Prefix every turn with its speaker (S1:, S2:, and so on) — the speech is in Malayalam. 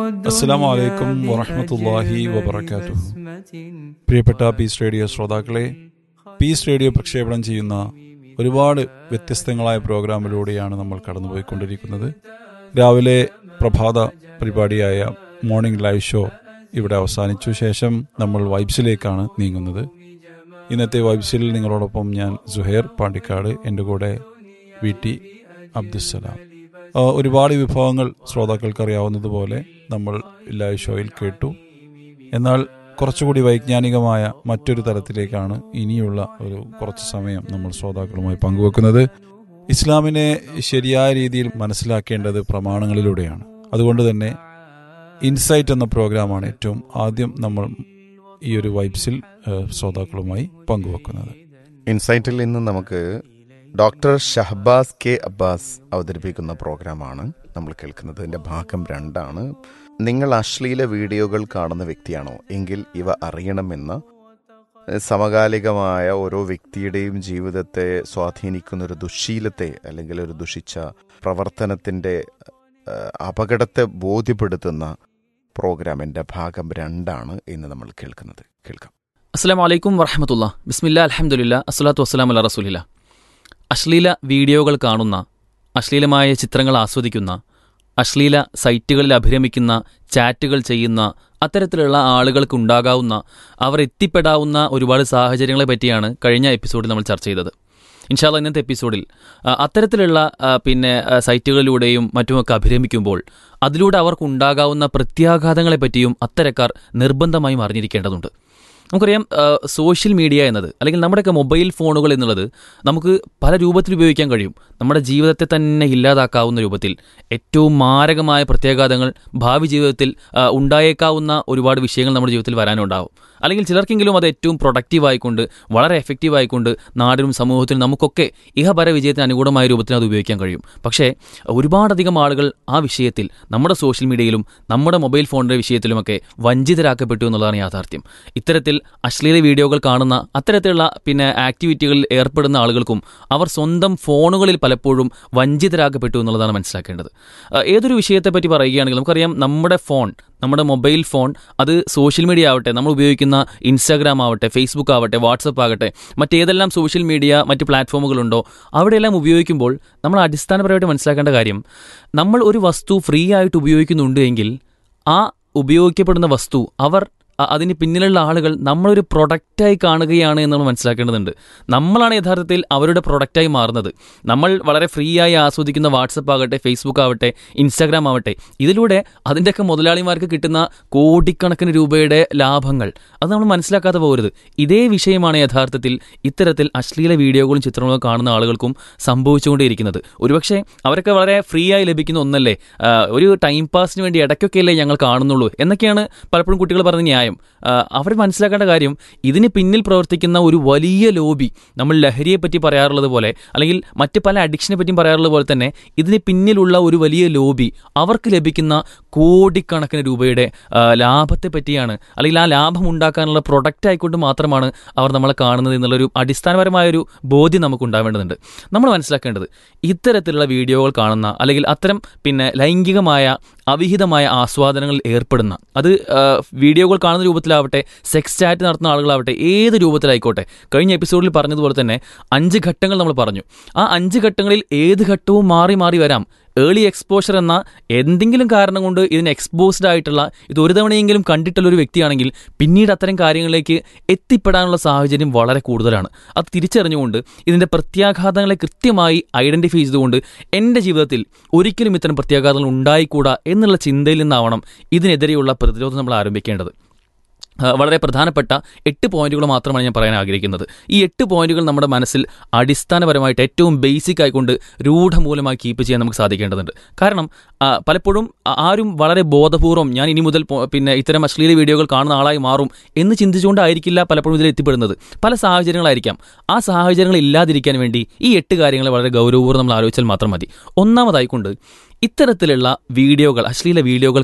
S1: അസ്സലാമു അലൈക്കും വറഹ്മത്തുള്ളാഹി വബറകാതുഹു പ്രിയപ്പെട്ട പീസ് റേഡിയോ ശ്രോതാക്കളെ പീസ് റേഡിയോ പ്രക്ഷേപണം ചെയ്യുന്ന ഒരുപാട് വ്യത്യസ്തങ്ങളായ പ്രോഗ്രാമിലൂടെയാണ് നമ്മൾ കടന്നുപോയിക്കൊണ്ടിരിക്കുന്നത് രാവിലെ പ്രഭാത പരിപാടിയായ മോർണിംഗ് ലൈവ് ഷോ ഇവിടെ അവസാനിച്ചു ശേഷം നമ്മൾ വൈബ്സിലേക്കാണ് നീങ്ങുന്നത് ഇന്നത്തെ വൈബ്സിൽ നിങ്ങളോടൊപ്പം ഞാൻ സുഹൈർ പാണ്ടിക്കാട് എൻ്റെ കൂടെ വി ടി അബ്ദുസലാം ആ, ഒരുപാട് വിഭവങ്ങൾ ശ്രോതാക്കൾക്ക് അറിയാവുന്നതുപോലെ നമ്മൾ ലൈവ് ഷോയിൽ കേട്ടു എന്നാൽ കുറച്ചുകൂടി വൈജ്ഞാനികമായ മറ്റൊരു തലത്തിലേക്കാണ് ഇനിയുള്ള ഒരു കുറച്ച് സമയം നമ്മൾ ശ്രോതാക്കളുമായി പങ്കുവെക്കുന്നത് ഇസ്ലാമിനെ ശരിയായ രീതിയിൽ മനസ്സിലാക്കേണ്ടത് പ്രമാണങ്ങളിലൂടെയാണ് അതുകൊണ്ട് തന്നെ ഇൻസൈറ്റ് എന്ന പ്രോഗ്രാമാണ് ഏറ്റവും ആദ്യം നമ്മൾ ഈ ഒരു വൈബ്സിൽ ആ, ശ്രോതാക്കളുമായി പങ്കുവെക്കുന്നത്
S2: ഇൻസൈറ്റിൽ നിന്ന് നമുക്ക് ഡോക്ടർ ഷഹബാസ് കെ അബ്ബാസ് അവതരിപ്പിക്കുന്ന പ്രോഗ്രാമാണ് നമ്മൾ കേൾക്കുന്നത് ഇതിൻ്റെ ഭാഗം രണ്ടാണ് നിങ്ങൾ അശ്ലീല വീഡിയോകൾ കാണുന്ന വ്യക്തിയാണോ എങ്കിൽ ഇവ അറിയണമെന്ന് സമകാലികമായ ഓരോ വ്യക്തിയുടെയും ജീവിതത്തെ സ്വാധീനിക്കുന്ന ഒരു ദുശ്ശീലത്തെ അല്ലെങ്കിൽ ഒരു ദുഷിച്ച പ്രവർത്തനത്തിൻ്റെ ഏഹ്, അപകടത്തെ ബോധ്യപ്പെടുത്തുന്ന പ്രോഗ്രാമിൻ്റെ ഭാഗം രണ്ടാണ് ഇന്ന് നമ്മൾ കേൾക്കുന്നത് കേൾക്കാം
S3: അസ്സാം വലൈക്കും വറഹമത്തുള്ള ബിസ്മില്ല അലഹമുല്ല അസ്സലാത്തു വസ്സലാം അല്ല റസൂലില്ല അശ്ലീല വീഡിയോകൾ കാണുന്ന അശ്ലീലമായ ചിത്രങ്ങൾ ആസ്വദിക്കുന്ന അശ്ലീല സൈറ്റുകളിൽ അഭിരമിക്കുന്ന ചാറ്റുകൾ ചെയ്യുന്ന അത്തരത്തിലുള്ള ആളുകൾക്ക് ഉണ്ടാകാവുന്ന അവർ എത്തിപ്പെടാവുന്ന ഒരുപാട് സാഹചര്യങ്ങളെ പറ്റിയാണ് കഴിഞ്ഞ എപ്പിസോഡിൽ നമ്മൾ ചർച്ച ചെയ്തത് ഇൻഷാല്ല ഇന്നത്തെ എപ്പിസോഡിൽ ആ, അത്തരത്തിലുള്ള ആ, പിന്നെ ആ, സൈറ്റുകളിലൂടെയും മറ്റുമൊക്കെ അഭിരമിക്കുമ്പോൾ അതിലൂടെ അവർക്കുണ്ടാകാവുന്ന പ്രത്യാഘാതങ്ങളെ പറ്റിയും അത്തരക്കാർ നിർബന്ധമായും അറിഞ്ഞിരിക്കേണ്ടതുണ്ട് നമുക്കറിയാം ആ, സോഷ്യൽ മീഡിയ എന്നത് അല്ലെങ്കിൽ നമ്മുടെയൊക്കെ മൊബൈൽ ഫോണുകൾ എന്നുള്ളത് നമുക്ക് പല രൂപത്തിൽ ഉപയോഗിക്കാൻ കഴിയും നമ്മുടെ ജീവിതത്തെ തന്നെ ഇല്ലാതാക്കാവുന്ന രൂപത്തിൽ ഏറ്റവും മാരകമായ പ്രത്യാഘാതങ്ങൾ ഭാവി ജീവിതത്തിൽ ആ, ഉണ്ടായേക്കാവുന്ന ഒരുപാട് വിഷയങ്ങൾ നമ്മുടെ ജീവിതത്തിൽ വരാനുണ്ടാവും അല്ലെങ്കിൽ ചിലർക്കെങ്കിലും അത് ഏറ്റവും പ്രൊഡക്റ്റീവ് ആയിക്കൊണ്ട് വളരെ എഫക്റ്റീവ് ആയിക്കൊണ്ട് നാടിനും സമൂഹത്തിനും നമുക്കൊക്കെ ഇഹപര വിജയത്തിന് അനുകൂലമായ രൂപത്തിൽ അത് ഉപയോഗിക്കാൻ കഴിയും പക്ഷേ ഒരുപാടധികം ആളുകൾ ആ വിഷയത്തിൽ നമ്മുടെ സോഷ്യൽ മീഡിയയിലും നമ്മുടെ മൊബൈൽ ഫോണിൻ്റെ വിഷയത്തിലുമൊക്കെ വഞ്ചിതരാക്കപ്പെട്ടു എന്നുള്ളതാണ് യാഥാർത്ഥ്യം ഇത്തരത്തിൽ അശ്ലീല വീഡിയോകൾ കാണുന്ന അത്തരത്തിലുള്ള പിന്നെ ആക്ടിവിറ്റികളിൽ ഏർപ്പെടുന്ന ആളുകൾക്കും അവർ സ്വന്തം ഫോണുകളിൽ പലപ്പോഴും വഞ്ചിതരാക്കപ്പെട്ടു എന്നുള്ളതാണ് മനസ്സിലാക്കേണ്ടത് ആ, ഏതൊരു വിഷയത്തെപ്പറ്റി പറയുകയാണെങ്കിൽ നമുക്കറിയാം നമ്മുടെ ഫോൺ നമ്മുടെ മൊബൈൽ ഫോൺ അത് സോഷ്യൽ മീഡിയ ആവട്ടെ നമ്മൾ ഉപയോഗിക്കുന്ന ഇൻസ്റ്റാഗ്രാം ആവട്ടെ ഫേസ്ബുക്ക് ആവട്ടെ വാട്സപ്പ് ആകട്ടെ മറ്റേതെല്ലാം സോഷ്യൽ മീഡിയ മറ്റ് പ്ലാറ്റ്ഫോമുകളുണ്ടോ അവിടെയെല്ലാം ഉപയോഗിക്കുമ്പോൾ നമ്മൾ അടിസ്ഥാനപരമായിട്ട് മനസ്സിലാക്കേണ്ട കാര്യം നമ്മൾ ഒരു വസ്തു ഫ്രീ ആയിട്ട് ഉപയോഗിക്കുന്നുണ്ട് എങ്കിൽ ആ ഉപയോഗിക്കപ്പെടുന്ന വസ്തു അവർ അ- അതിന് പിന്നിലുള്ള ആളുകൾ നമ്മളൊരു പ്രൊഡക്റ്റായി കാണുകയാണ് എന്ന് നമ്മൾ മനസ്സിലാക്കേണ്ടതുണ്ട് നമ്മളാണ് യഥാർത്ഥത്തിൽ അവരുടെ പ്രൊഡക്റ്റായി മാറുന്നത് നമ്മൾ വളരെ ഫ്രീ ആയി ആസ്വദിക്കുന്ന വാട്സപ്പ് ആകട്ടെ ഫേസ്ബുക്ക് ആവട്ടെ ഇൻസ്റ്റാഗ്രാം ആവട്ടെ ഇതിലൂടെ അതിൻ്റെയൊക്കെ മുതലാളിമാർക്ക് കിട്ടുന്ന കോടിക്കണക്കിന് രൂപയുടെ ലാഭങ്ങൾ അത് നമ്മൾ മനസ്സിലാക്കാതെ പോകരുത് ഇതേ വിഷയമാണ് യഥാർത്ഥത്തിൽ ഇത്തരത്തിൽ അശ്ലീല വീഡിയോകളും ചിത്രങ്ങളും കാണുന്ന ആളുകൾക്കും സംഭവിച്ചുകൊണ്ടേയിരിക്കുന്നത് ഒരുപക്ഷെ അവരൊക്കെ വളരെ ഫ്രീ ആയി ലഭിക്കുന്ന ഒന്നല്ലേ ആ, ഒരു ടൈം പാസിന് വേണ്ടി ഇടയ്ക്കൊക്കെയല്ലേ ഞങ്ങൾ കാണുന്നുള്ളൂ എന്നൊക്കെയാണ് പലപ്പോഴും കുട്ടികൾ പറഞ്ഞ ന്യായം ആ, അവർ മനസ്സിലാക്കേണ്ട കാര്യം ഇതിന് പിന്നിൽ പ്രവർത്തിക്കുന്ന ഒരു വലിയ ലോബി നമ്മൾ ലഹരിയെ പറ്റി പറയാറുള്ളത് പോലെ അല്ലെങ്കിൽ മറ്റ് പല അഡിക്ഷനെ പറ്റിയും പറയാറുള്ളത് പോലെ തന്നെ ഇതിന് പിന്നിലുള്ള ഒരു വലിയ ലോബി അവർക്ക് ലഭിക്കുന്ന കോടിക്കണക്കിന് രൂപയുടെ ആ, ലാഭത്തെ പറ്റിയാണ് അല്ലെങ്കിൽ ആ ലാഭം ഉണ്ടാക്കാനുള്ള പ്രൊഡക്റ്റ് ആയിക്കൊണ്ട് മാത്രമാണ് അവർ നമ്മളെ കാണുന്നത് എന്നുള്ളൊരു അടിസ്ഥാനപരമായ ഒരു ബോധ്യം നമുക്ക് ഉണ്ടാവേണ്ടതുണ്ട് നമ്മൾ മനസ്സിലാക്കേണ്ടത് ഇത്തരത്തിലുള്ള വീഡിയോകൾ കാണുന്ന അല്ലെങ്കിൽ അത്തരം പിന്നെ ലൈംഗികമായ അവിഹിതമായ ആസ്വാദനങ്ങളിൽ ഏർപ്പെടുന്ന അത് ആ, വീഡിയോകൾ കാണുന്ന രൂപത്തിലാവട്ടെ സെക്സ് ചാറ്റ് നടത്തുന്ന ആളുകളാവട്ടെ ഏത് രൂപത്തിലായിക്കോട്ടെ കഴിഞ്ഞ എപ്പിസോഡിൽ പറഞ്ഞതുപോലെ തന്നെ അഞ്ച് ഘട്ടങ്ങൾ നമ്മൾ പറഞ്ഞു ആ അഞ്ച് ഘട്ടങ്ങളിൽ ഏത് ഘട്ടവും മാറി മാറി വരാം ഏർലി എക്സ്പോഷർ എന്ന എന്തെങ്കിലും കാരണം കൊണ്ട് ഇതിന് എക്സ്പോസ്ഡ് ആയിട്ടുള്ള ഇത് ഒരു തവണയെങ്കിലും കണ്ടിട്ടുള്ള ഒരു വ്യക്തിയാണെങ്കിൽ പിന്നീട് അത്തരം കാര്യങ്ങളിലേക്ക് എത്തിപ്പെടാനുള്ള സാഹചര്യം വളരെ കൂടുതലാണ് അത് തിരിച്ചറിഞ്ഞുകൊണ്ട് ഇതിൻ്റെ പ്രത്യാഘാതങ്ങളെ കൃത്യമായി ഐഡൻറ്റിഫൈ ചെയ്തുകൊണ്ട് എൻ്റെ ജീവിതത്തിൽ ഒരിക്കലും ഇത്തരം പ്രത്യാഘാതങ്ങൾ ഉണ്ടായിക്കൂടാ എന്നുള്ള ചിന്തയിൽ നിന്നാവണം ഇതിനെതിരെയുള്ള പ്രതിരോധം നമ്മൾ ആരംഭിക്കേണ്ടത് ആ, വളരെ പ്രധാനപ്പെട്ട എട്ട് പോയിന്റുകൾ മാത്രമാണ് ഞാൻ പറയാൻ ആഗ്രഹിക്കുന്നത് ഈ എട്ട് പോയിന്റുകൾ നമ്മുടെ മനസ്സിൽ അടിസ്ഥാനപരമായിട്ട് ഏറ്റവും ബേസിക് ആയിക്കൊണ്ട് രൂഢമൂലമായി കീപ്പ് ചെയ്യാൻ നമുക്ക് സാധിക്കേണ്ടതുണ്ട് കാരണം ആ, പലപ്പോഴും ആ- ആരും വളരെ ബോധപൂർവം ഞാൻ ഇനി മുതൽ പോ- പിന്നെ ഇത്തരം അശ്ലീല വീഡിയോകൾ കാണുന്ന ആളായി മാറും എന്ന് ചിന്തിച്ചുകൊണ്ടായിരിക്കില്ല പലപ്പോഴും ഇതിൽ എത്തിപ്പെടുന്നത് പല സാഹചര്യങ്ങളായിരിക്കാം ആ സാഹചര്യങ്ങൾ ഇല്ലാതിരിക്കാൻ വേണ്ടി ഈ എട്ട് കാര്യങ്ങൾ വളരെ ഗൗരവപൂർവ്വം നമ്മൾ ആലോചിച്ചാൽ മാത്രം മതി ഒന്നാമതായിക്കൊണ്ട് ഇത്തരത്തിലുള്ള വീഡിയോകൾ അശ്ലീല വീഡിയോകൾ